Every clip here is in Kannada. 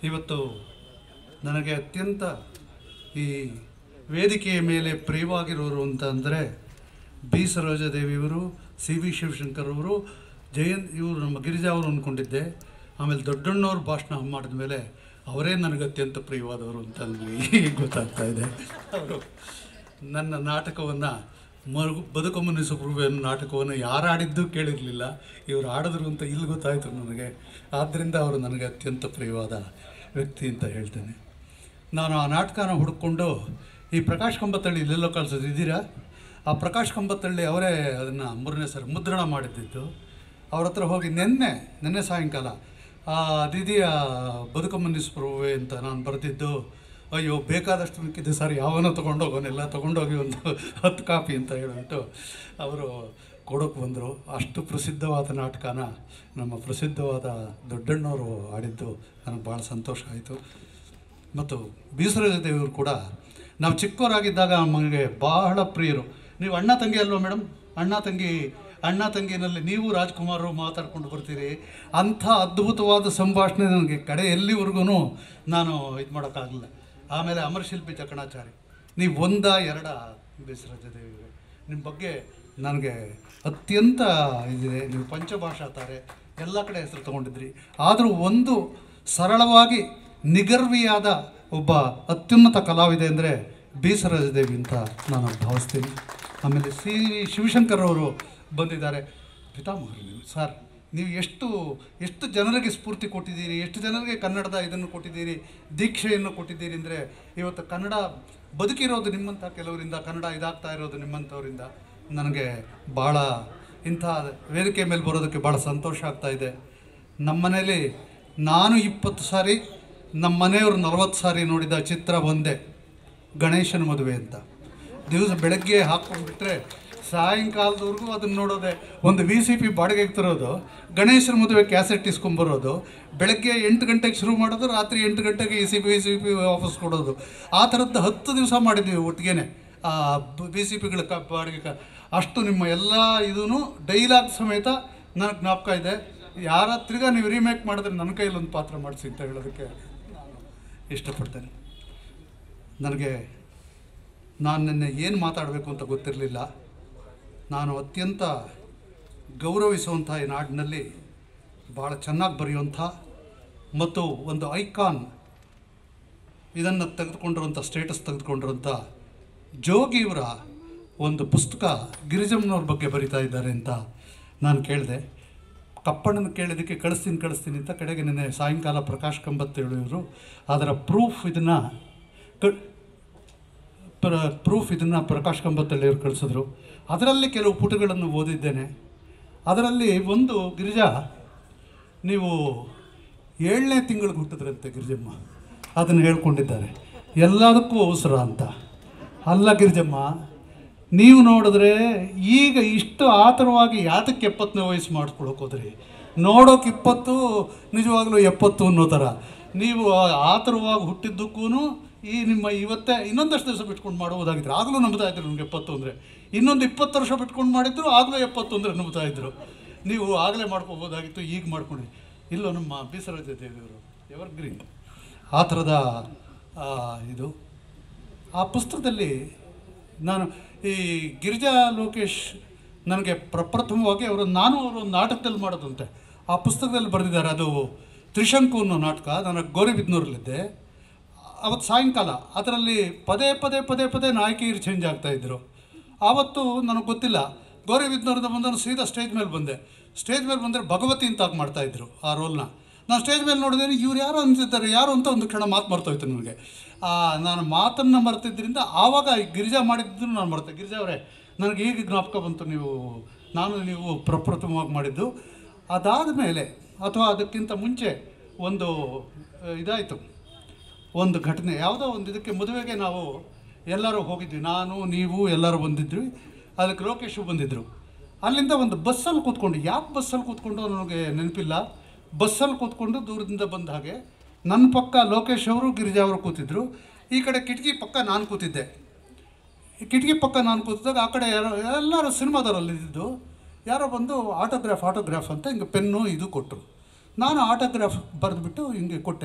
ಇವತ್ತು ನನಗೆ ಅತ್ಯಂತ ಈ ವೇದಿಕೆಯ ಮೇಲೆ ಪ್ರಿಯವಾಗಿರೋರು ಅಂತ ಅಂದರೆ ಬಿ ಸರೋಜಾದೇವಿಯವರು ಸಿ ವಿ ಶಿವಶಂಕರ್ ಅವರು ಜಯಂತ್ ಇವರು ನಮ್ಮ ಗಿರಿಜಾ ಅವರು ಅಂದ್ಕೊಂಡಿದ್ದೆ ಆಮೇಲೆ ದೊಡ್ಡಣ್ಣವ್ರ ಭಾಷಣ ಮಾಡಿದ ಮೇಲೆ ಅವರೇ ನನಗೆ ಅತ್ಯಂತ ಪ್ರಿಯವಾದವರು ಅಂತ ನನಗೆ ಈಗ ಗೊತ್ತಾಗ್ತಾ ಇದೆ ಅವರು ನನ್ನ ನಾಟಕವನ್ನು ಮರು ಬದುಕಮ್ಮನ ಸುಬ್ರಹ್ಮಣ್ಯ ನಾಟಕವನ್ನು ಯಾರು ಆಡಿದ್ದು ಕೇಳಿರಲಿಲ್ಲ ಇವರು ಆಡಿದ್ರು ಅಂತ ಇಲ್ಲಿ ಗೊತ್ತಾಯಿತು ನನಗೆ ಆದ್ದರಿಂದ ಅವರು ನನಗೆ ಅತ್ಯಂತ ಪ್ರಿಯವಾದ ವ್ಯಕ್ತಿ ಅಂತ ಹೇಳ್ತೇನೆ ನಾನು ಆ ನಾಟಕನ ಹುಡುಕೊಂಡು ಈ ಪ್ರಕಾಶ್ ಕಂಬತ್ತಳ್ಳಿ ಇಲ್ಲೆಲ್ಲೋ ಕಳ್ಸೋದು ಇದ್ದೀರಾ ಆ ಪ್ರಕಾಶ್ ಕಂಬತ್ತಳ್ಳಿ ಅವರೇ ಅದನ್ನು ಮೂರನೇ ಸರಿ ಮುದ್ರಣ ಮಾಡಿದ್ದಿದ್ದು ಅವ್ರ ಹತ್ರ ಹೋಗಿ ನಿನ್ನೆ ನಿನ್ನೆ ಸಾಯಂಕಾಲ ಆ ದಿದಿಯ ಬದುಕಮ್ಮನಿಸ್ಪರುವೆ ಅಂತ ನಾನು ಬರೆದಿದ್ದು ಅಯ್ಯೋ ಬೇಕಾದಷ್ಟು ಮಿಕ್ಕಿದೆ ಸರ್ ಯಾವನೋ ತೊಗೊಂಡೋಗೋನೆಲ್ಲ ತೊಗೊಂಡೋಗಿ ಒಂದು ಹತ್ತು ಕಾಪಿ ಅಂತ ಹೇಳ್ಬಿಟ್ಟು ಅವರು ಕೊಡೋಕೆ ಬಂದರು ಅಷ್ಟು ಪ್ರಸಿದ್ಧವಾದ ನಾಟಕನ ನಮ್ಮ ಪ್ರಸಿದ್ಧವಾದ ದೊಡ್ಡಣ್ಣವರು ಆಡಿದ್ದು ನನಗೆ ಭಾಳ ಸಂತೋಷ ಆಯಿತು ಮತ್ತು ಬೀಸರಾಜ ದೇವರು ಕೂಡ ನಾವು ಚಿಕ್ಕವರಾಗಿದ್ದಾಗ ನಮಗೆ ಬಹಳ ಪ್ರಿಯರು ನೀವು ಅಣ್ಣ ತಂಗಿ ಅಲ್ವಾ ಮೇಡಮ್ ಅಣ್ಣ ತಂಗಿ ಅಣ್ಣ ತಂಗಿನಲ್ಲಿ ನೀವು ರಾಜ್ಕುಮಾರು ಮಾತಾಡ್ಕೊಂಡು ಬರ್ತೀರಿ ಅಂಥ ಅದ್ಭುತವಾದ ಸಂಭಾಷಣೆ ನನಗೆ ಕಡೆ ಎಲ್ಲಿವರೆಗೂ ನಾನು ಇದು ಮಾಡೋಕ್ಕಾಗಲಿಲ್ಲ ಆಮೇಲೆ ಅಮರಶಿಲ್ಪಿ ಚಕಣಾಚಾರಿ ನೀವು ಒಂದ ಎರಡ ಬೀಸರಾಜ ದೇವಿಗೆ ನಿಮ್ಮ ಬಗ್ಗೆ ನನಗೆ ಅತ್ಯಂತ ಇದಿದೆ ನೀವು ಪಂಚಭಾಷಾ ತಾರೆ ಎಲ್ಲ ಕಡೆ ಹೆಸರು ತೊಗೊಂಡಿದ್ರಿ ಆದರೂ ಒಂದು ಸರಳವಾಗಿ ನಿಗರ್ವಿಯಾದ ಒಬ್ಬ ಅತ್ಯುನ್ನತ ಕಲಾವಿದೆ ಅಂದರೆ ಬೀಸರಾಜ ದೇವಿ ಅಂತ ನಾನು ಭಾವಿಸ್ತೀನಿ ಆಮೇಲೆ ಸಿ ಶಿವಶಂಕರ್ ಅವರು ಬಂದಿದ್ದಾರೆ ಪಿತಾಮಹರು ನೀವು ಸರ್ ನೀವು ಎಷ್ಟು ಎಷ್ಟು ಜನರಿಗೆ ಸ್ಫೂರ್ತಿ ಕೊಟ್ಟಿದ್ದೀರಿ ಎಷ್ಟು ಜನರಿಗೆ ಕನ್ನಡದ ಇದನ್ನು ಕೊಟ್ಟಿದ್ದೀರಿ ದೀಕ್ಷೆಯನ್ನು ಕೊಟ್ಟಿದ್ದೀರಿ ಅಂದರೆ ಇವತ್ತು ಕನ್ನಡ ಬದುಕಿರೋದು ನಿಮ್ಮಂಥ ಕೆಲವರಿಂದ ಕನ್ನಡ ಇದಾಗ್ತಾ ಇರೋದು ನಿಮ್ಮಂಥವರಿಂದ ನನಗೆ ಭಾಳ ಇಂಥ ವೇದಿಕೆ ಮೇಲೆ ಬರೋದಕ್ಕೆ ಭಾಳ ಸಂತೋಷ ಆಗ್ತಾ ಇದೆ ನಮ್ಮ ಮನೇಲಿ ನಾನು ಇಪ್ಪತ್ತು ಸಾರಿ ನಮ್ಮ ಮನೆಯವರು ನಲವತ್ತು ಸಾರಿ ನೋಡಿದ ಚಿತ್ರ ಒಂದೇ ಗಣೇಶನ ಮದುವೆ ಅಂತ ದಿವಸ ಬೆಳಗ್ಗೆ ಹಾಕ್ಕೊಂಡ್ಬಿಟ್ರೆ ಸಾಯಂಕಾಲದವರೆಗೂ ಅದನ್ನು ನೋಡೋದೆ ಒಂದು ವಿ ಸಿ ಪಿ ಬಾಡಿಗೆಗೆ ತರೋದು ಗಣೇಶನ ಮದುವೆ ಕ್ಯಾಸೆಟ್ ಇಸ್ಕೊಂಬರೋದು ಬೆಳಗ್ಗೆ ಎಂಟು ಗಂಟೆಗೆ ಶುರು ಮಾಡೋದು ರಾತ್ರಿ ಎಂಟು ಗಂಟೆಗೆ E C P V C P ವಾಪಸ್ ಕೊಡೋದು ಆ ಥರದ್ದು ಹತ್ತು ದಿವಸ ಮಾಡಿದ್ವಿ ಒಟ್ಟಿಗೆ ಆ ಬಿ ಸಿ ಪಿಗಳ ಕ ಬಾಡಿಗೆ ಕ ಅಷ್ಟು ನಿಮ್ಮ ಎಲ್ಲ ಇದೂ ಡೈಲಾಗ್ ಸಮೇತ ನನಗೆ ಜ್ಞಾಪಕ ಇದೆ ಯಾರ ತಿರ್ಗಾ ನೀವು ರೀಮೇಕ್ ಮಾಡಿದ್ರೆ ನನ್ನ ಕೈಯಲ್ಲಿ ಒಂದು ಪಾತ್ರ ಮಾಡಿಸಿ ಅಂತ ಹೇಳೋದಕ್ಕೆ ನಾನು ಇಷ್ಟಪಡ್ತೇನೆ ನನಗೆ ನಾನು ನಿನ್ನೆ ಏನು ಮಾತಾಡಬೇಕು ಅಂತ ಗೊತ್ತಿರಲಿಲ್ಲ ನಾನು ಅತ್ಯಂತ ಗೌರವಿಸುವಂಥ ಈ ನಾಡಿನಲ್ಲಿ ಭಾಳ ಚೆನ್ನಾಗಿ ಬರೆಯುವಂಥ ಮತ್ತು ಒಂದು ಐಕಾನ್ ಇದನ್ನು ತೆಗೆದುಕೊಂಡಿರುವಂಥ ಸ್ಟೇಟಸ್ ತೆಗೆದುಕೊಂಡಿರುವಂಥ ಜೋಗಿಯವರ ಒಂದು ಪುಸ್ತಕ ಗಿರಿಜಮ್ಮನವ್ರ ಬಗ್ಗೆ ಬರಿತಾ ಇದ್ದಾರೆ ಅಂತ ನಾನು ಕೇಳಿದೆ ಕಪ್ಪಣ್ಣನ ಕೇಳಿದ್ದಕ್ಕೆ ಕಳಿಸ್ತೀನಿ ಕಳಿಸ್ತೀನಿ ಅಂತ ಕಡೆಗೆ ನಿನ್ನೆ ಸಾಯಂಕಾಲ ಪ್ರಕಾಶ್ ಕಂಬತ್ತೇಳು ಇವರು ಅದರ ಪ್ರೂಫ್ ಇದನ್ನು ಕ ಪ್ರ ಪ್ರೂಫ್ ಇದನ್ನು ಪ್ರಕಾಶ್ ಕಂಬತ್ತಳ್ಳಿ ಅವರು ಕಳಿಸಿದ್ರು ಅದರಲ್ಲಿ ಕೆಲವು ಪುಟಗಳನ್ನು ಓದಿದ್ದೇನೆ ಅದರಲ್ಲಿ ಒಂದು ಗಿರಿಜಾ ನೀವು ಏಳನೇ ತಿಂಗಳಿಗೆ ಹುಟ್ಟಿದ್ರಂತೆ ಗಿರಿಜಮ್ಮ ಅದನ್ನು ಹೇಳ್ಕೊಂಡಿದ್ದಾರೆ ಎಲ್ಲದಕ್ಕೂ ಅವಸರ ಅಂತ ಅಲ್ಲ ಗಿರಿಜಮ್ಮ ನೀವು ನೋಡಿದ್ರೆ ಈಗ ಇಷ್ಟು ಆತರವಾಗಿ ಯಾತಕ್ಕೆ ಎಪ್ಪತ್ತನೇ ವಯಸ್ಸು ಮಾಡಿಸ್ಕೊಳಕ್ಕೆ ಹೋದ್ರಿ ನೋಡೋಕೆ ಇಪ್ಪತ್ತು ನಿಜವಾಗ್ಲೂ ಎಪ್ಪತ್ತು ಅನ್ನೋ ಥರ ನೀವು ಆತರವಾಗಿ ಹುಟ್ಟಿದ್ದಕ್ಕೂ ಈ ನಿಮ್ಮ ಇವತ್ತೇ ಇನ್ನೊಂದಷ್ಟು ದಿವಸ ಬಿಟ್ಕೊಂಡು ಮಾಡ್ಬೋದಾಗಿದ್ರು ಆಗಲೂ ನಂಬ್ತಾ ಇದ್ರು ನಿಮ್ಗೆ ಎಪ್ಪತ್ತು ಅಂದರೆ ಇನ್ನೊಂದು ಇಪ್ಪತ್ತು ವರ್ಷ ಬಿಟ್ಕೊಂಡು ಮಾಡಿದ್ರು ಆಗಲೂ ಎಪ್ಪತ್ತು ಅಂದರೆ ನಂಬ್ತಾ ಇದ್ರು ನೀವು ಆಗಲೇ ಮಾಡ್ಕೋಬೋದಾಗಿತ್ತು ಈಗ ಮಾಡ್ಕೊಂಡು ಇಲ್ಲೋ ನಮ್ಮ ಬೀಸರಾಜ ದೇವಿಯವರು ಎವರ್ ಗ್ರೀನ್ ಆ ಥರದ ಆ, ಇದು ಆ ಪುಸ್ತಕದಲ್ಲಿ ನಾನು ಈ ಗಿರಿಜಾ ಲೋಕೇಶ್ ನನಗೆ ಪ್ರಪ್ರಥಮವಾಗಿ ಅವರು ನಾನು ಅವರು ಒಂದು ನಾಟಕದಲ್ಲಿ ಮಾಡೋದಂತೆ ಆ ಪುಸ್ತಕದಲ್ಲಿ ಬರೆದಿದ್ದಾರೆ ಅದು ತ್ರಿಶಂಕು ಅನ್ನೋ ನಾಟಕ ನಾನು ಗೌರಿಬಿದ್ನೂರಲ್ಲಿದ್ದೆ ಅವತ್ತು ಸಾಯಂಕಾಲ ಅದರಲ್ಲಿ ಪದೇ ಪದೇ ಪದೇ ಪದೇ ನಾಯಕಿಯರು ಚೇಂಜ್ ಆಗ್ತಾಯಿದ್ರು ಆವತ್ತು ನನಗೆ ಗೊತ್ತಿಲ್ಲ ಗೌರಿಬಿದ್ನೂರಿಂದ ಬಂದು ನಾನು ಸೀದಾ ಸ್ಟೇಜ್ ಮೇಲೆ ಬಂದೆ ಸ್ಟೇಜ್ ಮೇಲೆ ಬಂದರೆ ಭಗವತಿ ಅಂತ ಆಗಿ ಮಾಡ್ತಾಯಿದ್ರು ಆ ರೋಲ್ನ ನಾನು ಸ್ಟೇಜ್ ಮೇಲೆ ನೋಡಿದ್ರೆ ಇವ್ರು ಯಾರು ಅಂತಿದ್ದಾರೆ ಯಾರು ಅಂತ ಒಂದು ಕ್ಷಣ ಮಾತು ಮರ್ತೋಯ್ತು ನನಗೆ ಆ, ನಾನು ಮಾತನ್ನು ಮರ್ತಿದ್ದರಿಂದ ಆವಾಗ ಈ ಗಿರಿಜಾ ಮಾಡಿದ್ದು ನಾನು ಮರ್ತೆ ಗಿರಿಜಾ ಅವರೇ ನನಗೆ ಈಗ ಜ್ಞಾಪಕ ಬಂತು ನೀವು ನಾನು ನೀವು ಪ್ರಪ್ರಥಮವಾಗಿ ಮಾಡಿದ್ದು ಅದಾದ ಮೇಲೆ ಅಥವಾ ಅದಕ್ಕಿಂತ ಮುಂಚೆ ಒಂದು ಆ, ಇದಾಯಿತು ಒಂದು ಘಟನೆ ಯಾವುದೋ ಒಂದು ಇದಕ್ಕೆ ಮದುವೆಗೆ ನಾವು ಎಲ್ಲರೂ ಹೋಗಿದ್ವಿ ನಾನು ನೀವು ಎಲ್ಲರೂ ಬಂದಿದ್ವಿ ಅದಕ್ಕೆ ಲೋಕೇಶು ಬಂದಿದ್ದರು ಅಲ್ಲಿಂದ ಒಂದು ಬಸ್ಸಲ್ಲಿ ಕೂತ್ಕೊಂಡು ಯಾಕೆ ಬಸ್ಸಲ್ಲಿ ಕೂತ್ಕೊಂಡು ನನಗೆ ನೆನಪಿಲ್ಲ ಬಸ್ಸಲ್ಲಿ ಕೂತ್ಕೊಂಡು ದೂರದಿಂದ ಬಂದ ಹಾಗೆ ನನ್ನ ಪಕ್ಕ ಲೋಕೇಶ್ ಅವರು ಗಿರಿಜಾ ಅವರು ಕೂತಿದ್ರು ಈ ಕಡೆ ಕಿಟಕಿ ಪಕ್ಕ ನಾನು ಕೂತಿದ್ದೆ ಈ ಕಿಟಕಿ ಪಕ್ಕ ನಾನು ಕೂತಿದ್ದಾಗ ಆ ಕಡೆ ಯಾರೋ ಎಲ್ಲರೂ ಸಿನಿಮಾದವರಲ್ಲಿ ಇದ್ದಿದ್ದು ಯಾರೋ ಬಂದು ಆಟೋಗ್ರಾಫ್ ಆಟೋಗ್ರಾಫ್ ಅಂತ ಹಿಂಗೆ ಪೆನ್ನು ಇದು ಕೊಟ್ಟರು ನಾನು ಆಟೋಗ್ರಾಫ್ ಬರೆದ್ಬಿಟ್ಟು ಹಿಂಗೆ ಕೊಟ್ಟೆ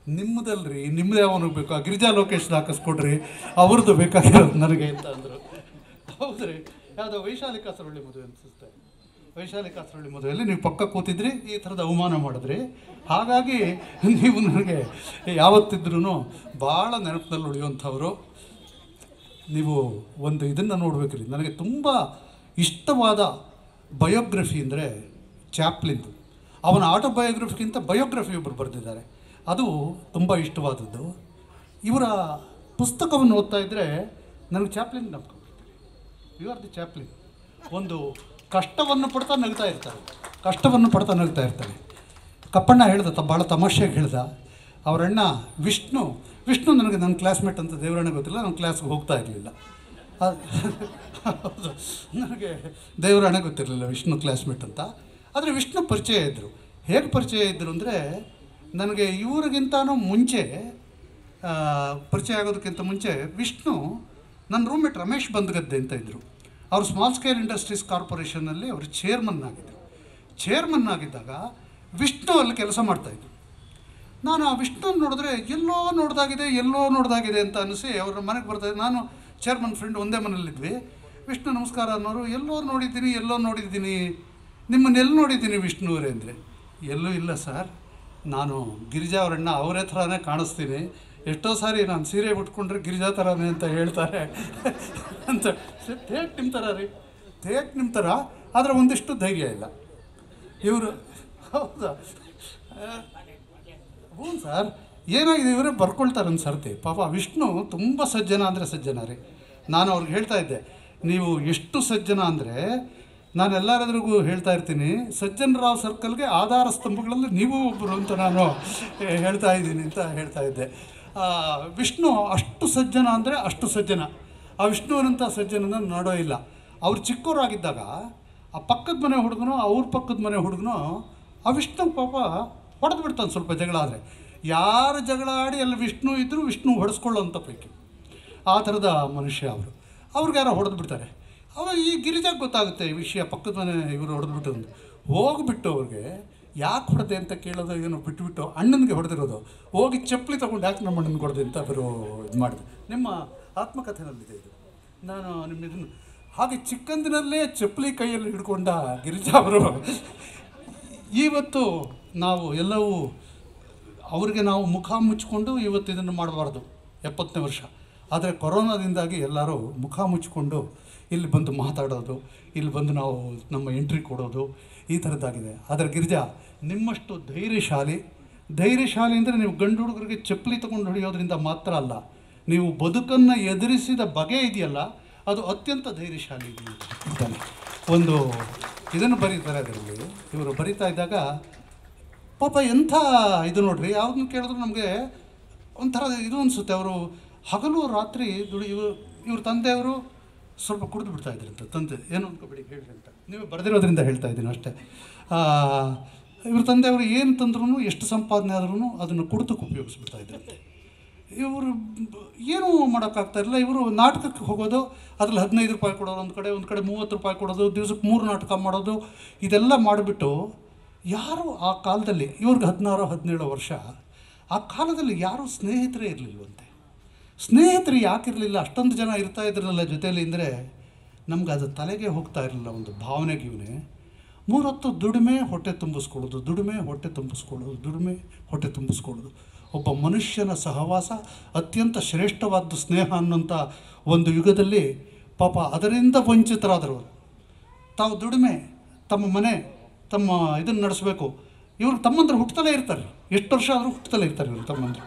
ನಿಮ್ಮದಲ್ರಿ ನಿಮ್ದು ಯಾವನಿಗೆ ಬೇಕು ಆ ಗಿರಿಜಾ ಲೋಕೇಶ್ ಹಾಕಿಸ್ಕೊಡ್ರಿ ಅವ್ರದ್ದು ಬೇಕಾಗಿರೋದು ನನಗೆ ಅಂತ ಅಂದರು ಹೌದ್ರಿ ಯಾವುದೋ ವೈಶಾಲಿ ಕಾಸರಳ್ಳಿ ಮದುವೆ ಅನ್ಸುತ್ತೆ ವೈಶಾಲಿ ಕಾಸರಳ್ಳಿ ಮದುವೆಯಲ್ಲಿ ನೀವು ಪಕ್ಕ ಕೂತಿದ್ರಿ ಈ ಥರದ ಅವಮಾನ ಮಾಡಿದ್ರಿ ಹಾಗಾಗಿ ನೀವು ನನಗೆ ಯಾವತ್ತಿದ್ರೂ ಭಾಳ ನೆನಪಿನಲ್ಲಿ ಉಳಿಯುವಂಥವ್ರು ನೀವು ಒಂದು ಇದನ್ನು ನೋಡ್ಬೇಕ್ರಿ ನನಗೆ ತುಂಬ ಇಷ್ಟವಾದ ಬಯೋಗ್ರಫಿ ಅಂದರೆ ಚಾಪ್ಲಿನ್ದು ಅವನ ಆಟೋಬಯೋಗ್ರಫಿಗಿಂತ ಬಯೋಗ್ರಫಿ ಒಬ್ಬರು ಬರೆದಿದ್ದಾರೆ ಅದು ತುಂಬ ಇಷ್ಟವಾದದ್ದು ಇವರ ಪುಸ್ತಕವನ್ನು ಓದ್ತಾ ಇದ್ದರೆ ನನಗೆ ಚಾಪ್ಲಿನ್ ನಮ್ಗೆ ಯು ಆರ್ ದಿ ಚಾಪ್ಲಿನ್ ಒಂದು ಕಷ್ಟವನ್ನು ಪಡ್ತಾ ನಗ್ತಾ ಇರ್ತಾರೆ ಕಷ್ಟವನ್ನು ಪಡ್ತಾ ನಗ್ತಾ ಇರ್ತಾರೆ ಕಪ್ಪಣ್ಣ ಹೇಳ್ದ ತ ಭಾಳ ತಮಾಷೆಗೆ ಹೇಳ್ದ ಅವ್ರ ಅಣ್ಣ ವಿಷ್ಣು ವಿಷ್ಣು ನನಗೆ ನನ್ನ ಕ್ಲಾಸ್ಮೇಟ್ ಅಂತ ದೇವರಣ್ಣ ಗೊತ್ತಿಲ್ಲ ನಾನು ಕ್ಲಾಸ್ಗೆ ಹೋಗ್ತಾ ಇರಲಿಲ್ಲ ಹೌದು ನನಗೆ ದೇವರಣ್ಣ ಗೊತ್ತಿರಲಿಲ್ಲ ವಿಷ್ಣು ಕ್ಲಾಸ್ಮೇಟ್ ಅಂತ ಆದರೆ ವಿಷ್ಣು ಪರಿಚಯ ಇದ್ದರು ಹೇಗೆ ಪರಿಚಯ ಇದ್ದರು ಅಂದರೆ ನನಗೆ ಇವ್ರಿಗಿಂತನೂ ಮುಂಚೆ ಆ, ಪರಿಚಯ ಆಗೋದಕ್ಕಿಂತ ಮುಂಚೆ ವಿಷ್ಣು ನನ್ನ ರೂಮ್ಮೇಟ್ ರಮೇಶ್ ಬಂದ್ಗದ್ದೆ ಅಂತ ಇದ್ದರು ಅವರು ಸ್ಮಾಲ್ ಸ್ಕೇಲ್ ಇಂಡಸ್ಟ್ರೀಸ್ ಕಾರ್ಪೊರೇಷನಲ್ಲಿ ಅವರು ಚೇರ್ಮನ್ ಆಗಿದ್ದರು ಚೇರ್ಮನ್ ಆಗಿದ್ದಾಗ ವಿಷ್ಣು ಅಲ್ಲಿ ಕೆಲಸ ಮಾಡ್ತಾಯಿದ್ರು ನಾನು ಆ ವಿಷ್ಣು ನೋಡಿದ್ರೆ ಎಲ್ಲೋ ನೋಡ್ದಾಗಿದೆ ಎಲ್ಲೋ ನೋಡ್ದಾಗಿದೆ ಅಂತ ಅನಿಸಿ ಅವ್ರ ಮನೆಗೆ ಬರ್ತಾಯಿದ್ದೆ ನಾನು ಚೇರ್ಮನ್ ಫ್ರೆಂಡ್ ಒಂದೇ ಮನೇಲಿದ್ವಿ ವಿಷ್ಣು ನಮಸ್ಕಾರ ಅನ್ನೋರು ಎಲ್ಲೋ ನೋಡಿದ್ದೀನಿ ಎಲ್ಲೋ ನೋಡಿದ್ದೀನಿ ನಿಮ್ಮನ್ನೆಲ್ಲಿ ನೋಡಿದ್ದೀನಿ ವಿಷ್ಣು ಅವರೇ ಅಂದರೆ ಎಲ್ಲೂ ಇಲ್ಲ ಸರ್ ನಾನು ಗಿರಿಜಾ ಅವರಣ್ಣ ಅವರೇ ಥರನೇ ಕಾಣಿಸ್ತೀನಿ ಎಷ್ಟೋ ಸಾರಿ ನಾನು ಸೀರೆ ಉಟ್ಕೊಂಡ್ರೆ ಗಿರಿಜಾ ಥರನೇ ಅಂತ ಹೇಳ್ತಾರೆ ಅಂತ ಥೇಟ್ ನಿಮ್ಮ ಥರ ರೀ ಥೇಟ್ ನಿಮ್ಮ ಥರ ಆದರೆ ಒಂದಿಷ್ಟು ಧೈರ್ಯ ಇಲ್ಲ ಇವರು ಹೌದಾ ಹ್ಞೂ ಸರ್ ಏನಾಗಿದೆ ಇವರೇ ಬರ್ಕೊಳ್ತಾರೆ ಒಂದು ಸರ್ತಿ ಪಾಪ ವಿಷ್ಣು ತುಂಬ ಸಜ್ಜನ ಅಂದರೆ ಸಜ್ಜನ ರೀ ನಾನು ಅವ್ರಿಗೆ ಹೇಳ್ತಾ ಇದ್ದೆ ನೀವು ಎಷ್ಟು ಸಜ್ಜನ ಅಂದರೆ ನಾನು ಎಲ್ಲರೆದ್ರಿಗೂ ಹೇಳ್ತಾ ಇರ್ತೀನಿ ಸಜ್ಜನ್ ರಾವ್ ಸರ್ಕಲ್ಗೆ ಆಧಾರ ಸ್ತಂಭಗಳಲ್ಲಿ ನೀವು ಒಬ್ಬರು ಅಂತ ನಾನು ಏ, ಹೇಳ್ತಾ ಇದ್ದೀನಿ ಅಂತ ಹೇಳ್ತಾ ಇದ್ದೆ ಆ, ವಿಷ್ಣು ಅಷ್ಟು ಸಜ್ಜನ ಅಂದರೆ ಅಷ್ಟು ಸಜ್ಜನ ಆ ವಿಷ್ಣುವಿನಂಥ ಸಜ್ಜನನ ನೋಡೋ ಇಲ್ಲ ಅವ್ರು ಚಿಕ್ಕವರಾಗಿದ್ದಾಗ ಆ ಪಕ್ಕದ ಮನೆ ಹುಡುಗನು ಅವ್ರ ಪಕ್ಕದ ಮನೆ ಹುಡುಗನು ಆ ವಿಷ್ಣು ಪಾಪ ಹೊಡೆದು ಬಿಡ್ತಾನೆ ಸ್ವಲ್ಪ ಜಗಳ ಆದರೆ ಯಾರು ಜಗಳ ಆಡಿ ಅಲ್ಲಿ ವಿಷ್ಣು ಇದ್ದರೂ ವಿಷ್ಣು ಹೊಡೆಸ್ಕೊಳ್ಳೋಂಥ ಪೈಕಿ ಆ ಥರದ ಮನುಷ್ಯ ಅವರು ಅವ್ರಿಗೆ ಯಾರೋ ಹೊಡೆದು ಬಿಡ್ತಾರೆ ಅವಾಗ ಈ ಗಿರಿಜಾಗೆ ಗೊತ್ತಾಗುತ್ತೆ ಈ ವಿಷಯ ಪಕ್ಕದ ಮನೆ ಇವರು ಹೊಡೆದ್ಬಿಟ್ಟು ಅಂತ ಹೋಗ್ಬಿಟ್ಟು ಅವ್ರಿಗೆ ಯಾಕೆ ಹೊಡೆದೆ ಅಂತ ಕೇಳೋದು ಏನೋ ಬಿಟ್ಬಿಟ್ಟು ಅಣ್ಣನಿಗೆ ಹೊಡೆದಿರೋದು ಹೋಗಿ ಚಪ್ಪಲಿ ತೊಗೊಂಡು ಯಾಕೆ ನಮ್ಮ ಅಣ್ಣನಿಗೆ ಹೊಡೆದೆ ಅಂತ ಅವರು ಇದು ಮಾಡಿದೆ ನಿಮ್ಮ ಆತ್ಮಕಥೆನಲ್ಲಿದೆ ಇದು ನಾನು ನಿಮ್ಮ ಇದನ್ನು ಹಾಗೆ ಚಿಕ್ಕಂದಿನಲ್ಲೇ ಚಪ್ಪಲಿ ಕೈಯಲ್ಲಿ ಹಿಡ್ಕೊಂಡ ಗಿರಿಜಾ ಅವರು ಇವತ್ತು ನಾವು ಎಲ್ಲವೂ ಅವರಿಗೆ ನಾವು ಮುಖ ಮುಚ್ಚಿಕೊಂಡು ಇವತ್ತು ಇದನ್ನು ಮಾಡಬಾರ್ದು ಎಪ್ಪತ್ತನೇ ವರ್ಷ ಆದರೆ ಕೊರೋನಾದಿಂದಾಗಿ ಎಲ್ಲರೂ ಮುಖ ಮುಚ್ಚಿಕೊಂಡು ಇಲ್ಲಿ ಬಂದು ಮಾತಾಡೋದು ಇಲ್ಲಿ ಬಂದು ನಾವು ನಮ್ಮ ಎಂಟ್ರಿ ಕೊಡೋದು ಈ ಥರದ್ದಾಗಿದೆ ಆದರೆ ಗಿರಿಜಾ ನಿಮ್ಮಷ್ಟು ಧೈರ್ಯಶಾಲಿ ಧೈರ್ಯಶಾಲಿ ಅಂದರೆ ನೀವು ಗಂಡು ಹುಡುಗರಿಗೆ ಚಪ್ಪಲಿ ತಗೊಂಡು ಹೊಡೆಯೋದ್ರಿಂದ ಮಾತ್ರ ಅಲ್ಲ ನೀವು ಬದುಕನ್ನು ಎದುರಿಸಿದ ಬಗೆ ಇದೆಯಲ್ಲ ಅದು ಅತ್ಯಂತ ಧೈರ್ಯಶಾಲಿ ಇದ್ದಾನೆ ಒಂದು ಇದನ್ನು ಬರೀತಾರೆ ಅದರಲ್ಲಿ ಇವರು ಬರೀತಾ ಇದ್ದಾಗ ಪಾಪ ಎಂಥ ಇದು ನೋಡ್ರಿ ಯಾವ್ದನ್ನ ಕೇಳಿದ್ರು ನಮಗೆ ಒಂಥರ ಇದು ಅನಿಸುತ್ತೆ ಅವರು ಹಗಲು ರಾತ್ರಿ ದುಡಿ ಇವರು ಇವ್ರ ತಂದೆಯವರು ಸ್ವಲ್ಪ ಕುಡಿದು ಬಿಡ್ತಾ ಇದ್ರಂತೆ ತಂದೆ ಏನು ಅನ್ಕೋಬೇಡಿ ಹೇಳ್ರಿ ಅಂತ ನೀವು ಬರೆದಿರೋದ್ರಿಂದ ಹೇಳ್ತಾ ಇದ್ದೀನಿ ಅಷ್ಟೇ ಆ, ಇವ್ರ ತಂದೆಯವರು ಏನು ತಂದ್ರೂ ಎಷ್ಟು ಸಂಪಾದನೆ ಆದ್ರೂ ಅದನ್ನು ಕುಡಿತಕ್ಕೆ ಉಪಯೋಗಿಸ್ಬಿಡ್ತಾ ಇದ್ರಂತೆ ಇವರು ಏನೂ ಮಾಡೋಕ್ಕಾಗ್ತಾ ಇರಲಿಲ್ಲ ಇವರು ನಾಟಕಕ್ಕೆ ಹೋಗೋದು ಅದ್ರಲ್ಲಿ ಹದಿನೈದು ರೂಪಾಯಿ ಕೊಡೋದು ಒಂದು ಕಡೆ ಒಂದು ಕಡೆ ಮೂವತ್ತು ರೂಪಾಯಿ ಕೊಡೋದು ದಿವ್ಸಕ್ಕೆ ಮೂರು ನಾಟಕ ಮಾಡೋದು ಇದೆಲ್ಲ ಮಾಡಿಬಿಟ್ಟು ಯಾರು ಆ ಕಾಲದಲ್ಲಿ ಇವ್ರಿಗೆ ಹದಿನಾರು ಹದಿನೇಳು ವರ್ಷ ಆ ಕಾಲದಲ್ಲಿ ಯಾರೂ ಸ್ನೇಹಿತರೇ ಇರಲಿಲ್ವಂತೆ ಸ್ನೇಹಿತರು ಯಾಕಿರಲಿಲ್ಲ ಅಷ್ಟೊಂದು ಜನ ಇರ್ತಾ ಇದ್ರಲ್ಲ ಜೊತೆಯಲ್ಲಿ ಅಂದರೆ ನಮ್ಗೆ ಅದು ತಲೆಗೆ ಹೋಗ್ತಾ ಇರಲಿಲ್ಲ ಒಂದು ಭಾವನೆ ಗೀವನೆ ಮೂರೊತ್ತು ದುಡಿಮೆ ಹೊಟ್ಟೆ ತುಂಬಿಸ್ಕೊಳ್ಳೋದು ದುಡಿಮೆ ಹೊಟ್ಟೆ ತುಂಬಿಸ್ಕೊಳ್ಳೋದು ದುಡಿಮೆ ಹೊಟ್ಟೆ ತುಂಬಿಸ್ಕೊಳ್ಳೋದು ಒಬ್ಬ ಮನುಷ್ಯನ ಸಹವಾಸ ಅತ್ಯಂತ ಶ್ರೇಷ್ಠವಾದ ಸ್ನೇಹ ಅನ್ನೋಂಥ ಒಂದು ಯುಗದಲ್ಲಿ ಪಾಪ ಅದರಿಂದ ವಂಚಿತರಾದರು ತಾವು ದುಡಿಮೆ ತಮ್ಮ ಮನೆ ತಮ್ಮ ಇದನ್ನು ನಡೆಸಬೇಕು ಇವರು ತಮ್ಮಂದ್ರೆ ಹುಟ್ಟುತ್ತಲೇ ಇರ್ತಾರೆ ಎಷ್ಟು ವರ್ಷ ಆದರೂ ಹುಟ್ಟುತ್ತಲೇ ಇರ್ತಾರೆ ಇವರು ತಮ್ಮಂದ್ರೆ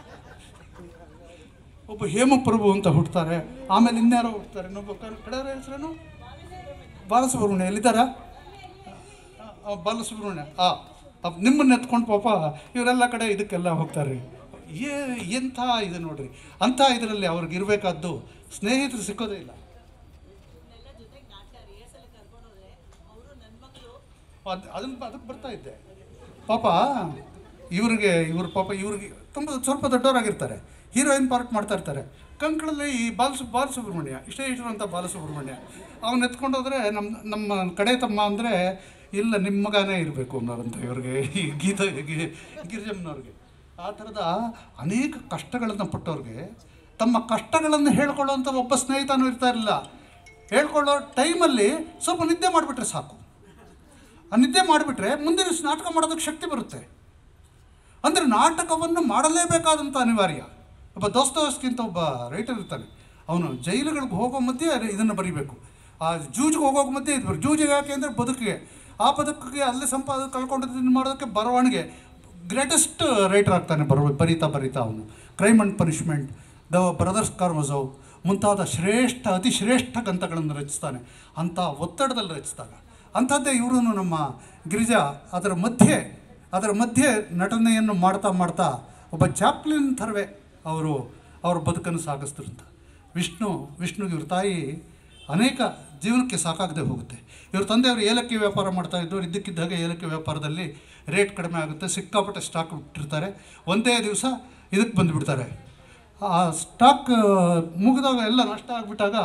ಒಬ್ಬ ಹೇಮಪ್ರಭು ಅಂತ ಹುಡ್ತಾರೆ ಆಮೇಲೆ ಇನ್ಯಾರೋ ಹುಡ್ತಾರೆ ಇನ್ನೊಬ್ಬ ಕ- ಕಡೆಯವ್ರ ಹೆಸರೇನು ಬಾಲಸುಬ್ರಹ್ಮಣ್ಯ ಎಲ್ಲಿದ್ದಾರ ಆ, ಬಾಲಸುಬ್ರಹ್ಮಣ್ಯ ಆ ಅಪ್- ನಿಮ್ಮನ್ನ ಎತ್ಕೊಂಡು ಪಾಪ ಇವರೆಲ್ಲ ಕಡೆ ಇದಕ್ಕೆಲ್ಲ ಹೋಗ್ತಾರೆ ಏ ಎಂಥ ಇದು ನೋಡ್ರಿ ಅಂಥ ಇದರಲ್ಲಿ ಅವ್ರಿಗೆ ಇರಬೇಕಾದ್ದು ಸ್ನೇಹಿತರು ಸಿಕ್ಕೋದೇ ಇಲ್ಲ ಇವ್ರನ್ನೆಲ್ಲ ಜೊತೆಗೆ ನಾಟಕ ರಿಹರ್ಸಲ್ ಕರ್ಕೊಂಡು ಹೋದ್ರೆ ಅವರು ನನ್ನ ಮಕ್ಕಳು ಅದು ಅದನ್ನು ಅದಕ್ಕೆ ಬರ್ತಾ ಇದ್ದೆ ಪಾಪ ಇವ್ರಿಗೆ ಇವ್ರ ಪಾಪ ಇವ್ರಿಗೆ ತುಂಬ ಸ್ವಲ್ಪ ದೊಡ್ಡವರಾಗಿರ್ತಾರೆ ಹೀರೋಯಿನ್ ಪಾರ್ಟ್ ಮಾಡ್ತಾ ಇರ್ತಾರೆ ಕಂಕಳಲ್ಲಿ ಈ ಬಾಲಸು ಬಾಲಸುಬ್ರಹ್ಮಣ್ಯ ಇಷ್ಟೇ ಇಟ್ಟಿರುವಂಥ ಬಾಲಸುಬ್ರಹ್ಮಣ್ಯ ಅವನ್ನ ಎತ್ಕೊಂಡು ಹೋದ್ರೆ ನಮ್ಮ ನಮ್ಮ ಕಡೆ ತಮ್ಮ ಅಂದರೆ ಇಲ್ಲ ನಿಮ್ಮ ಮಗನೇ ಇರಬೇಕು ಅನ್ನೋರಂತ ಇವ್ರಿಗೆ ಈ ಗೀತ ಗಿ- ಗಿರಿಜಮ್ಮನವ್ರಿಗೆ ಆ ಥರದ ಅನೇಕ ಕಷ್ಟಗಳನ್ನು ಪಟ್ಟವ್ರಿಗೆ ತಮ್ಮ ಕಷ್ಟಗಳನ್ನು ಹೇಳ್ಕೊಳ್ಳೋಂಥ ಒಬ್ಬ ಸ್ನೇಹಿತನೂ ಇರ್ತಾ ಇರಲಿಲ್ಲ ಹೇಳ್ಕೊಳ್ಳೋ ಟೈಮಲ್ಲಿ ಸ್ವಲ್ಪ ನಿದ್ದೆ ಮಾಡಿಬಿಟ್ರೆ ಸಾಕು ಆ ನಿದ್ದೆ ಮಾಡಿಬಿಟ್ರೆ ಮುಂದಿನ ದಿವ್ಸ ನಾಟಕ ಮಾಡೋದಕ್ಕೆ ಶಕ್ತಿ ಬರುತ್ತೆ ಅಂದರೆ ನಾಟಕವನ್ನು ಮಾಡಲೇಬೇಕಾದಂಥ ಅನಿವಾರ್ಯ ಒಬ್ಬ ದೋಸ್ತೋಸ್ಕಿಂತ ಒಬ್ಬ ರೈಟರ್ ಇರ್ತಾನೆ ಅವನು ಜೈಲುಗಳಿಗೆ ಹೋಗೋ ಮಧ್ಯೆ ಇದನ್ನು ಬರೀಬೇಕು ಆ ಜೂಜಿಗೆ ಹೋಗೋ ಮಧ್ಯೆ ಇದು ಬರೀ ಜೂಜಿಗೆ ಯಾಕೆ ಅಂದರೆ ಬದುಕಿಗೆ ಆ ಬದುಕಿಗೆ ಅಲ್ಲಿ ಸಂಪಾದ ಕಳ್ಕೊಂಡಿದ್ದನ್ನು ಮಾಡೋದಕ್ಕೆ ಬರವಣಿಗೆ ಗ್ರೇಟೆಸ್ಟ್ ರೈಟರ್ ಆಗ್ತಾನೆ ಬರೋ ಬರೀತಾ ಬರೀತಾ ಅವನು crime and punishment the brothers Karamazov ಮುಂತಾದ ಶ್ರೇಷ್ಠ ಅತಿ ಶ್ರೇಷ್ಠ ಗ್ರಂಥಗಳನ್ನು ರಚಿಸ್ತಾನೆ ಅಂಥ ಒತ್ತಡದಲ್ಲಿ ರಚಿಸಿದಾಗ ಅಂಥದ್ದೇ ಇವರು ನಮ್ಮ ಗಿರಿಜಾ ಅದರ ಮಧ್ಯೆ ಅದರ ಮಧ್ಯೆ ನಟನೆಯನ್ನು ಮಾಡ್ತಾ ಮಾಡ್ತಾ ಒಬ್ಬ ಚಾಪ್ಲಿನ್ ಥರವೇ ಅವರು ಅವ್ರ ಬದುಕನ್ನು ಸಾಗಿಸ್ತಿರಂತ ವಿಷ್ಣು ವಿಷ್ಣುಗೆ ಇವ್ರ ತಾಯಿ ಅನೇಕ ಜೀವನಕ್ಕೆ ಸಾಕಾಗದೆ ಹೋಗುತ್ತೆ ಇವ್ರ ತಂದೆಯವರು ಏಲಕ್ಕಿ ವ್ಯಾಪಾರ ಮಾಡ್ತಾ ಇದ್ದವರು ಇದ್ದಕ್ಕಿದ್ದಾಗ ಏಲಕ್ಕಿ ವ್ಯಾಪಾರದಲ್ಲಿ ರೇಟ್ ಕಡಿಮೆ ಆಗುತ್ತೆ ಸಿಕ್ಕಾಪಟ್ಟೆ ಸ್ಟಾಕ್ ಬಿಟ್ಟಿರ್ತಾರೆ ಒಂದೇ ದಿವಸ ಇದಕ್ಕೆ ಬಂದುಬಿಡ್ತಾರೆ ಆ ಸ್ಟಾಕ್ ಮುಗಿದಾಗ ಎಲ್ಲ ನಷ್ಟ ಆಗಿಬಿಟ್ಟಾಗ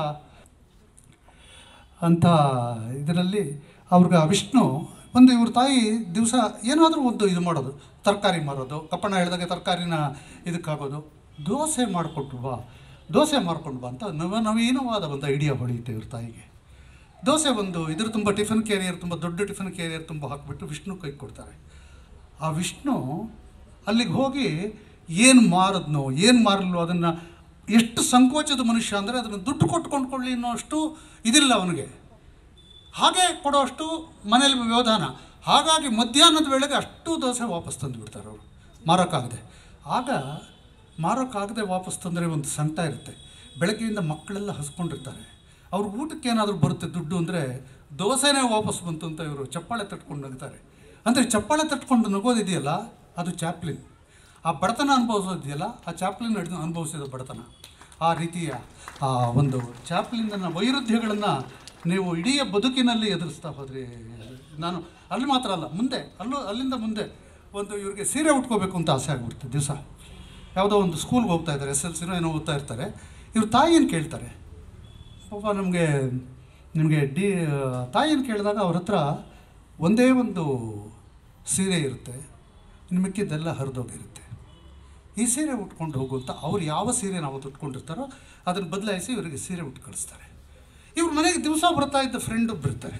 ಅಂತ ಇದರಲ್ಲಿ ಅವ್ರಿಗೆ ಆ ವಿಷ್ಣು ಒಂದು ಇವ್ರ ತಾಯಿ ದಿವಸ ಏನಾದರೂ ಒಂದು ಇದು ಮಾಡೋದು ತರಕಾರಿ ಮಾರೋದು ಕಪ್ಪಣ್ಣ ಹೇಳಿದಾಗೆ ತರಕಾರಿನ ಇದಕ್ಕಾಗೋದು ದೋಸೆ ಮಾಡಿಕೊಟ್ರು ಬಾ ದೋಸೆ ಮಾರ್ಕೊಂಡು ಬಾ ಅಂತ ನವ ನವೀನವಾದ ಒಂದು ಐಡಿಯಾ ಹೊಳೆಯುತ್ತೆ ಇವ್ರ ತಾಯಿಗೆ ದೋಸೆ ಒಂದು ಇದ್ರ ತುಂಬ ಟಿಫಿನ್ ಕ್ಯಾರಿಯರ್ ತುಂಬ ದೊಡ್ಡ ಟಿಫಿನ್ ಕ್ಯಾರಿಯರ್ ತುಂಬ ಹಾಕಿಬಿಟ್ಟು ವಿಷ್ಣು ಕೈ ಕೊಡ್ತಾರೆ ಆ ವಿಷ್ಣು ಅಲ್ಲಿಗೆ ಹೋಗಿ ಏನು ಮಾರದ್ನೋ ಏನು ಮಾರಲ್ವೋ ಅದನ್ನು ಎಷ್ಟು ಸಂಕೋಚದ ಮನುಷ್ಯ ಅಂದರೆ ಅದನ್ನು ದುಡ್ಡು ಕೊಟ್ಟು ಕೊಂಡ್ಕೊಳ್ಳಿ ಅನ್ನೋ ಅಷ್ಟು ಇದಿಲ್ಲ ಅವನಿಗೆ ಹಾಗೆ ಕೊಡೋಷ್ಟು ಮನೇಲಿ ವ್ಯವಧಾನ ಹಾಗಾಗಿ ಮಧ್ಯಾಹ್ನದ ವೇಳೆಗೆ ಅಷ್ಟು ದೋಸೆ ವಾಪಸ್ ತಂದು ಬಿಡ್ತಾರೆ ಅವರು ಮಾರೋಕ್ಕಾಗದೆ ಆಗ ಮಾರೋಕ್ಕಾಗದೆ ವಾಪಸ್ ತಂದರೆ ಒಂದು ಸಂಕಟ ಇರುತ್ತೆ ಬೆಳಗ್ಗೆಯಿಂದ ಮಕ್ಕಳೆಲ್ಲ ಹಸ್ಕೊಂಡಿರ್ತಾರೆ ಅವ್ರ ಊಟಕ್ಕೆ ಏನಾದರೂ ಬರುತ್ತೆ ದುಡ್ಡು ಅಂದರೆ ದೋಸೆನೇ ವಾಪಸ್ ಬಂತು ಅಂತ ಇವರು ಚಪ್ಪಾಳೆ ತಟ್ಕೊಂಡು ನಗ್ತಾರೆ ಅಂದರೆ ಚಪ್ಪಾಳೆ ತಟ್ಕೊಂಡು ನಗೋದಿದೆಯಲ್ಲ ಅದು ಚಾಪ್ಲಿನ್ ಆ ಬಡತನ ಅನುಭವಿಸೋದಿದೆಯಲ್ಲ ಆ ಚಾಪ್ಲಿನ್ ಹಿಡಿದು ಅನುಭವಿಸಿದ ಬಡತನ ಆ ರೀತಿಯ ಆ ಒಂದು ಚಾಪ್ಲಿನ್ನ ವೈರುಧ್ಯಗಳನ್ನು ನೀವು ಇಡೀ ಬದುಕಿನಲ್ಲಿ ಎದುರಿಸ್ತಾ ಹೋದ್ರಿ ನಾನು ಅಲ್ಲಿ ಮಾತ್ರ ಅಲ್ಲ ಮುಂದೆ ಅಲ್ಲೂ ಅಲ್ಲಿಂದ ಮುಂದೆ ಒಂದು ಇವ್ರಿಗೆ ಸೀರೆ ಉಟ್ಕೋಬೇಕು ಅಂತ ಆಸೆ ಆಗ್ಬಿಡ್ತು ದಿವಸ ಯಾವುದೋ ಒಂದು ಸ್ಕೂಲ್ಗೆ ಹೋಗ್ತಾ ಇದ್ದಾರೆ ಎಸ್ ಎಲ್ ಸಿನೋ ಏನೋ ಓದ್ತಾ ಇರ್ತಾರೆ ಇವ್ರ ತಾಯಿಯನ್ನು ಕೇಳ್ತಾರೆ ಪಾಪ ನಮಗೆ ನಿಮಗೆ ಡಿ ತಾಯಿಯನ್ನು ಕೇಳಿದಾಗ ಅವ್ರ ಹತ್ರ ಒಂದೇ ಒಂದು ಸೀರೆ ಇರುತ್ತೆ ಇನ್ನು ಮಿಕ್ಕಿದ್ದೆಲ್ಲ ಹರಿದೋಗಿರುತ್ತೆ ಈ ಸೀರೆ ಉಟ್ಕೊಂಡು ಹೋಗು ಅಂತ ಅವ್ರು ಯಾವ ಸೀರೆ ನಾವು ಉಟ್ಕೊಂಡಿರ್ತಾರೋ ಅದನ್ನು ಬದಲಾಯಿಸಿ ಇವರಿಗೆ ಸೀರೆ ಉಟ್ಟು ಕಳಿಸ್ತಾರೆ ಇವ್ರ ಮನೆಗೆ ದಿವಸ ಬರ್ತಾ ಇದ್ದ ಫ್ರೆಂಡ್ ಬರ್ತಾರೆ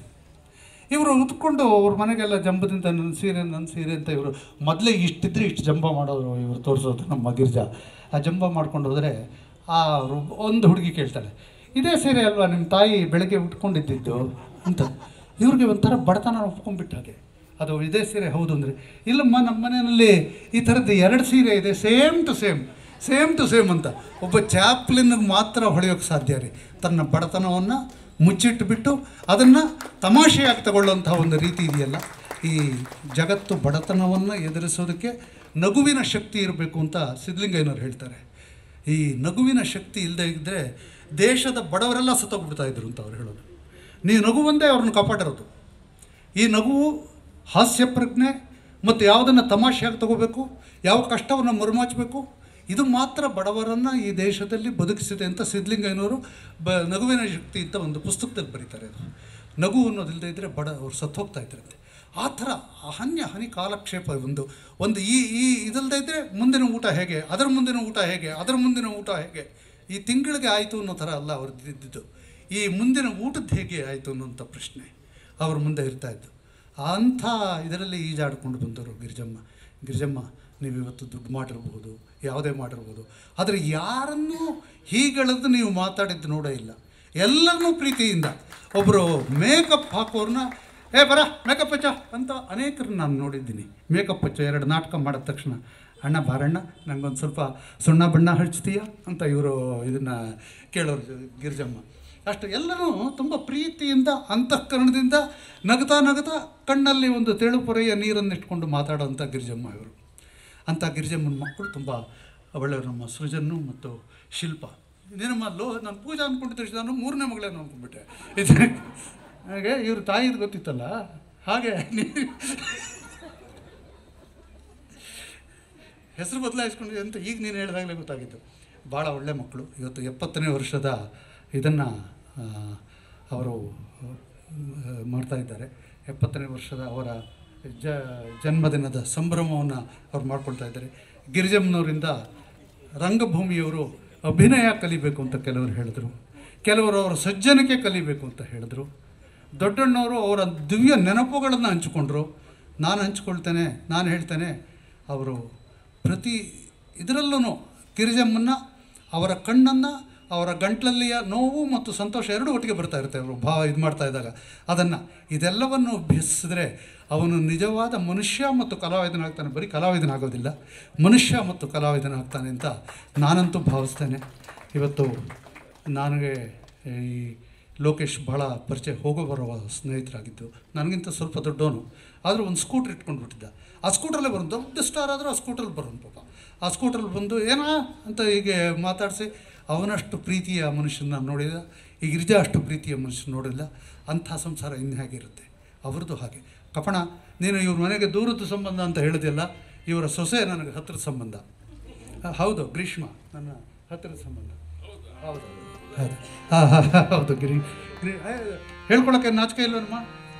ಇವರು ಉತ್ಕೊಂಡು ಅವ್ರ ಮನೆಗೆಲ್ಲ ಜಂಬದಿಂದ ನನ್ನ ಸೀರೆ ನನ್ನ ಸೀರೆ ಅಂತ ಇವರು ಮೊದಲೇ ಇಷ್ಟಿದ್ರೆ ಇಷ್ಟು ಜಂಬ ಮಾಡೋರು ಇವರು ತೋರಿಸೋದು ನಮ್ಮ ಗಿರ್ಜಾ ಆ ಜಂಬ ಮಾಡ್ಕೊಂಡು ಹೋದರೆ ಆ ರು- ಒಂದು ಹುಡುಗಿ ಕೇಳ್ತಾಳೆ ಇದೇ ಸೀರೆ ಅಲ್ವಾ ನಿಮ್ಮ ತಾಯಿ ಬೆಳಗ್ಗೆ ಉಟ್ಕೊಂಡಿದ್ದಿದ್ದು ಅಂತ ಇವ್ರಿಗೆ ಒಂಥರ ಬಡತನ ಒಪ್ಕೊಂಡ್ಬಿಟ್ಟ ಹಾಗೆ ಅದು ಇದೇ ಸೀರೆ ಹೌದು ಅಂದರೆ ಇಲ್ಲಮ್ಮ ನಮ್ಮ ಮನೆಯಲ್ಲಿ ಈ ಥರದ್ದು ಎರಡು ಸೀರೆ ಇದೆ same to same same to same ಅಂತ ಒಬ್ಬ ಚಾಪ್ಲಿನ್ಗೆ ಮಾತ್ರ ಹೊಳೆಯೋಕ್ಕೆ ಸಾಧ್ಯ ರೀ ತನ್ನ ಬಡತನವನ್ನು ಮುಚ್ಚಿಟ್ಟುಬಿಟ್ಟು ಅದನ್ನು ತಮಾಷೆಯಾಗಿ ತಗೊಳ್ಳುವಂಥ ಒಂದು ರೀತಿ ಇದೆಯಲ್ಲ ಈ ಜಗತ್ತು ಬಡತನವನ್ನು ಎದುರಿಸೋದಕ್ಕೆ ನಗುವಿನ ಶಕ್ತಿ ಇರಬೇಕು ಅಂತ ಸಿದ್ಧಲಿಂಗಯ್ಯನವ್ರು ಹೇಳ್ತಾರೆ ಈ ನಗುವಿನ ಶಕ್ತಿ ಇಲ್ಲದೆ ಇದ್ದರೆ ದೇಶದ ಬಡವರೆಲ್ಲ ಸತ್ತೋಗ್ಬಿಡ್ತಾ ಇದ್ರು ಅಂತ ಅವ್ರು ಹೇಳೋದು ನೀವು ನಗು ಒಂದೇ ಅವ್ರನ್ನ ಕಾಪಾಡಿರೋದು ಈ ನಗುವು ಹಾಸ್ಯ ಪ್ರಜ್ಞೆ ಮತ್ತು ಯಾವುದನ್ನು ತಮಾಷೆಯಾಗಿ ತಗೋಬೇಕು ಯಾವ ಕಷ್ಟವನ್ನು ಮರುಮಾಚಬೇಕು ಇದು ಮಾತ್ರ ಬಡವರನ್ನು ಈ ದೇಶದಲ್ಲಿ ಬದುಕಿಸಿದೆ ಅಂತ ಸಿದ್ಧಲಿಂಗಯ್ಯನವರು ಬ ನಗುವಿನ ಶಕ್ತಿ ಅಂತ ಒಂದು ಪುಸ್ತಕದಲ್ಲಿ ಬರೀತಾರೆ ಅದು ನಗು ಅನ್ನೋದಿಲ್ಲದೆ ಇದ್ದರೆ ಬಡ ಅವ್ರು ಸತ್ತೋಗ್ತಾ ಇದ್ರಂತೆ ಆ ಥರ ಹನ್ಯ ಹನಿ ಕಾಲಕ್ಷೇಪ ಒಂದು ಒಂದು ಈ ಈ ಇದಲ್ಲದೆ ಇದ್ದರೆ ಮುಂದಿನ ಊಟ ಹೇಗೆ ಅದರ ಮುಂದಿನ ಊಟ ಹೇಗೆ ಅದರ ಮುಂದಿನ ಊಟ ಹೇಗೆ ಈ ತಿಂಗಳಿಗೆ ಆಯಿತು ಅನ್ನೋ ಥರ ಅಲ್ಲ ಅವ್ರದ್ದು ಇದ್ದಿದ್ದು ಈ ಮುಂದಿನ ಊಟದ್ದು ಹೇಗೆ ಆಯಿತು ಅನ್ನೋಂಥ ಪ್ರಶ್ನೆ ಅವ್ರ ಮುಂದೆ ಇರ್ತಾ ಇತ್ತು ಅಂಥ ಇದರಲ್ಲಿ ಈಜಾಡ್ಕೊಂಡು ಬಂದವರು ಗಿರಿಜಮ್ಮ ಗಿರಿಜಮ್ಮ ನೀವು ಇವತ್ತು ದುಡ್ಡು ಮಾಡಿರ್ಬೋದು ಯಾವುದೇ ಮಾಡಿರ್ಬೋದು ಆದರೆ ಯಾರನ್ನೂ ಹೀಗಳದ್ದು ನೀವು ಮಾತಾಡಿದ್ದು ನೋಡೇ ಇಲ್ಲ ಎಲ್ಲರನ್ನೂ ಪ್ರೀತಿಯಿಂದ ಒಬ್ಬರು ಮೇಕಪ್ ಹಾಕೋರನ್ನ ಏ ಬರ ಮೇಕಪ್ ಹಚ್ಚ ಅಂತ ಅನೇಕರನ್ನ ನಾನು ನೋಡಿದ್ದೀನಿ ಮೇಕಪ್ ಹಚ್ಚ ಎರಡು ನಾಟಕ ಮಾಡಿದ ತಕ್ಷಣ ಅಣ್ಣ ಬಾರಣ್ಣ ನಂಗೊಂದು ಸ್ವಲ್ಪ ಸುಣ್ಣ ಬಣ್ಣ ಹಚ್ತೀಯ ಅಂತ ಇವರು ಇದನ್ನು ಕೇಳೋರು ಗಿರಿಜಮ್ಮ ಅಷ್ಟು ಎಲ್ಲರೂ ತುಂಬ ಪ್ರೀತಿಯಿಂದ ಅಂತಃಕರಣದಿಂದ ನಗತಾ ನಗತಾ ಕಣ್ಣಲ್ಲಿ ಒಂದು ತೆಳುಪೊರೆಯ ನೀರನ್ನು ಇಟ್ಕೊಂಡು ಮಾತಾಡೋಂಥ ಗಿರಿಜಮ್ಮ ಇವರು ಅಂಥ ಗಿರಿಜಮ್ಮನ ಮಕ್ಕಳು ತುಂಬ ಒಳ್ಳೆಯವರು ನಮ್ಮ ಸೃಜನ್ನು ಮತ್ತು ಶಿಲ್ಪ ನಮ್ಮ ಲೋ ನಾನು ಪೂಜಾ ಅಂದ್ಕೊಂಡಿದ್ದ ತಕ್ಷಣ ನಾನು ಮೂರನೇ ಮಗಳೇನು ಅಂದ್ಕೊಂಡ್ಬಿಟ್ಟೆ ಇದು ಹಾಗೆ ಇವ್ರ ತಾಯಿದು ಗೊತ್ತಿತ್ತಲ್ಲ ಹಾಗೆ ನೀ- ಹೆಸರು ಬದಲಾಯಿಸ್ಕೊಂಡಿದೆ ಅಂತ ಈಗ ನೀನು ಹೇಳಿದಾಗಲೇ ಗೊತ್ತಾಗಿತ್ತು ಭಾಳ ಒಳ್ಳೆ ಮಕ್ಕಳು ಇವತ್ತು ಎಪ್ಪತ್ತನೇ ವರ್ಷದ ಇದನ್ನು ಅವರು ಮಾಡ್ತಾ ಇದ್ದಾರೆ ಎಪ್ಪತ್ತನೇ ವರ್ಷದ ಅವರ ಜ ಜನ್ಮದಿನದ ಸಂಭ್ರಮವನ್ನು ಅವ್ರು ಮಾಡ್ಕೊಳ್ತಾ ಇದ್ದಾರೆ ಗಿರಿಜಮ್ಮನವರಿಂದ ರಂಗಭೂಮಿಯವರು ಅಭಿನಯ ಕಲಿಬೇಕು ಅಂತ ಕೆಲವರು ಹೇಳಿದ್ರು ಕೆಲವರು ಅವರ ಸಜ್ಜನಿಕೆ ಕಲಿಬೇಕು ಅಂತ ಹೇಳಿದ್ರು ದೊಡ್ಡಣ್ಣವರು ಅವರ ದಿವ್ಯ ನೆನಪುಗಳನ್ನು ಹಂಚಿಕೊಂಡ್ರು ನಾನು ಹಂಚ್ಕೊಳ್ತೇನೆ ನಾನು ಹೇಳ್ತೇನೆ ಅವರು ಪ್ರತಿ ಇದರಲ್ಲೂ ಗಿರಿಜಮ್ಮನ್ನ ಅವರ ಕಣ್ಣನ್ನು ಅವರ ಗಂಟ್ಲಲ್ಲಿಯ ನೋವು ಮತ್ತು ಸಂತೋಷ ಎರಡೂ ಒಟ್ಟಿಗೆ ಬರ್ತಾ ಇರುತ್ತೆ ಅವರು ಭಾವ ಇದು ಮಾಡ್ತಾ ಇದ್ದಾಗ ಅದನ್ನು ಇದೆಲ್ಲವನ್ನು ಅಭ್ಯಸಿಸಿದ್ರೆ ಅವನು ನಿಜವಾದ ಮನುಷ್ಯ ಮತ್ತು ಕಲಾವಿದನಾಗ್ತಾನೆ ಬರೀ ಕಲಾವಿದನಾಗೋದಿಲ್ಲ ಮನುಷ್ಯ ಮತ್ತು ಕಲಾವಿದನಾಗ್ತಾನೆ ಅಂತ ನಾನಂತೂ ಭಾವಿಸ್ತೇನೆ ಇವತ್ತು ನನಗೆ ಈ ಲೋಕೇಶ್ ಬಹಳ ಪರಿಚಯ ಹೋಗೋ ಬರುವ ಸ್ನೇಹಿತರಾಗಿದ್ದು ನನಗಿಂತ ಸ್ವಲ್ಪ ದೊಡ್ಡವನು ಆದರೂ ಒಂದು ಸ್ಕೂಟ್ರ್ ಇಟ್ಕೊಂಡು ಬಿಟ್ಟಿದ್ದ ಆ ಸ್ಕೂಟ್ರಲ್ಲೇ ಬರೋನು ದೊಡ್ಡ ಸ್ಟಾರ್ ಆದರೂ ಆ ಸ್ಕೂಟ್ರಲ್ಲಿ ಬರೋನು ಪಾಪ ಆ ಸ್ಕೂಟ್ರಲ್ಲಿ ಬಂದು ಏನಾ ಅಂತ ಹೀಗೆ ಮಾತಾಡಿಸಿ ಅವನಷ್ಟು ಪ್ರೀತಿಯ ಮನುಷ್ಯನ ನೋಡಿದ ಈ ಗಿರಿಜಾ ಅಷ್ಟು ಪ್ರೀತಿಯ ಮನುಷ್ಯನ ನೋಡಿಲ್ಲ ಅಂಥ ಸಂಸಾರ ಇನ್ನು ಹೇಗಿರುತ್ತೆ ಅವ್ರದ್ದು ಹಾಗೆ ಕಪಣ ನೀನು ಇವ್ರ ಮನೆಗೆ ದೂರದ ಸಂಬಂಧ ಅಂತ ಹೇಳಿದೆಯಲ್ಲ ಇವರ ಸೊಸೆ ನನಗೆ ಹತ್ತಿರದ ಸಂಬಂಧ ಆ, ಹೌದು ಗ್ರೀಷ್ಮ ನನ್ನ ಹತ್ತಿರದ ಸಂಬಂಧ ಹೌದು ಹೌದು ಹಾಂ ಹಾಂ ಹೌದು ಗಿರಿ ಗಿರಿ ಏ, ಹೇಳ್ಕೊಳಕ್ಕೆ ನಾಚಿಕೆ ಇಲ್ವಮ್ಮ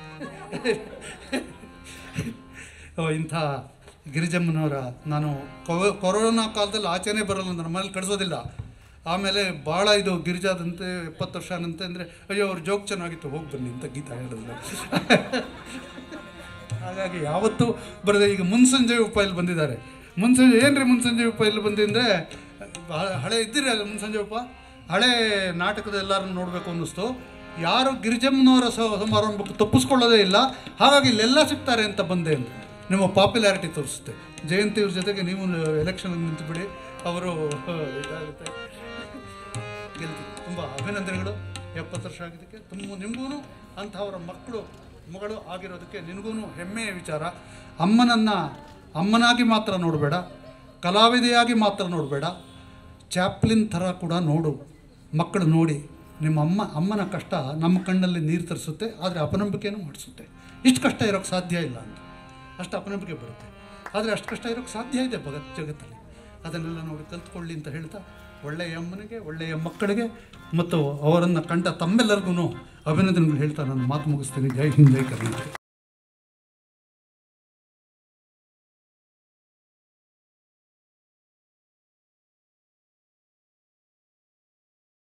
ಓ, ಇಂಥ ಗಿರಿಜಮ್ಮನವರ ನಾನು ಕೊ- ಕೊರೋನಾ ಕಾಲದಲ್ಲಿ ಆಚೆನೇ ಬರಲ್ಲ ನನ್ನ ಮನೇಲಿ ಕಳಿಸೋದಿಲ್ಲ ಆಮೇಲೆ ಭಾಳ ಇದು ಗಿರಿಜಾದಂತೆ ಎಪ್ಪತ್ತು ವರ್ಷನಂತೆ ಅಂದರೆ ಅಯ್ಯೋ ಅವ್ರ ಜೋಕ್ ಚೆನ್ನಾಗಿತ್ತು ಹೋಗಿ ಬನ್ನಿ ಅಂತ ಗೀತಾ ಹೇಳಿದ್ರು ಹಾಗಾಗಿ ಯಾವತ್ತೂ ಬರದೆ ಈಗ ಮುನ್ಸಂಜೆ ಉಪಾಯಲ್ಲಿ ಬಂದಿದ್ದಾರೆ ಮುನ್ಸಂಜೆ ಏನು ರೀ ಮುನ್ಸಂಜೆ ಉಪಾಯಲ್ಲಿ ಬಂದಿಂದರೆ ಹಳೆ ಇದ್ದೀರಿ ಅಲ್ಲ ಮುನ್ಸಂಜೆ ಉಪ ಹಳೆ ನಾಟಕದ ಎಲ್ಲರನ್ನು ನೋಡಬೇಕು ಅನ್ನಿಸ್ತು ಯಾರು ಗಿರಿಜಮ್ಮನವರ ಸ- ಸಮಾರಂಭಕ್ಕೆ ತಪ್ಪಿಸ್ಕೊಳ್ಳೋದೇ ಇಲ್ಲ ಹಾಗಾಗಿ ಇಲ್ಲೆಲ್ಲ ಸಿಗ್ತಾರೆ ಅಂತ ಬಂದೆ ಅಂತ ನಿಮ್ಮ ಪಾಪ್ಯುಲಾರಿಟಿ ತೋರಿಸುತ್ತೆ ಜಯಂತಿ ಅವ್ರ ಜೊತೆಗೆ ನೀವು ಎಲೆಕ್ಷನ್ ನಿಂತುಬಿಡಿ ಅವರು ಇದಾಗುತ್ತೆ ಗೆಲ್ತೀವಿ ತುಂಬ ಅಭಿನಂದನೆಗಳು ಎಪ್ಪತ್ತು ವರ್ಷ ಆಗಿದ್ದಕ್ಕೆ ತುಂಬ ನಿಮಗೂ ಅಂಥವರ ಮಕ್ಕಳು ಮಗಳು ಆಗಿರೋದಕ್ಕೆ ನಿನಗೂ ಹೆಮ್ಮೆಯ ವಿಚಾರ ಅಮ್ಮನನ್ನು ಅಮ್ಮನಾಗಿ ಮಾತ್ರ ನೋಡಬೇಡ ಕಲಾವಿದೆಯಾಗಿ ಮಾತ್ರ ನೋಡಬೇಡ ಚಾಪ್ಲಿನ್ ಥರ ಕೂಡ ನೋಡು ಮಕ್ಕಳು ನೋಡಿ ನಿಮ್ಮ ಅಮ್ಮ ಅಮ್ಮನ ಕಷ್ಟ ನಮ್ಮ ಕಣ್ಣಲ್ಲಿ ನೀರು ತರಿಸುತ್ತೆ ಆದರೆ ಅಪನಂಬಿಕೆನೂ ಮಾಡಿಸುತ್ತೆ ಇಷ್ಟು ಕಷ್ಟ ಇರೋಕ್ಕೆ ಸಾಧ್ಯ ಇಲ್ಲ ಅಂತ ಅಷ್ಟು ಅಪನಂಬಿಕೆ ಬರುತ್ತೆ ಆದರೆ ಅಷ್ಟು ಕಷ್ಟ ಇರೋಕ್ಕೆ ಸಾಧ್ಯ ಇದೆ ಭಗತ್ ಜಗತ್ತಲ್ಲಿ ಅದನ್ನೆಲ್ಲ ನೋಡಿ ಕಲ್ತ್ಕೊಳ್ಳಿ ಅಂತ ಹೇಳ್ತಾ ಒಳ್ಳೆಯ ಅಮ್ಮನಿಗೆ ಒಳ್ಳೆಯ ಮಕ್ಕಳಿಗೆ ಮತ್ತು ಅವರನ್ನು ಕಂಡ ತಮ್ಮೆಲ್ಲರಿಗೂ ಅಭಿನಂದನೆಗಳು ಹೇಳ್ತಾ ನಾನು ಮಾತು ಮುಗಿಸ್ತೀನಿ ಜೈ ಹಿಂದ್ ಜೈ ಕರ್ನಾಟಕ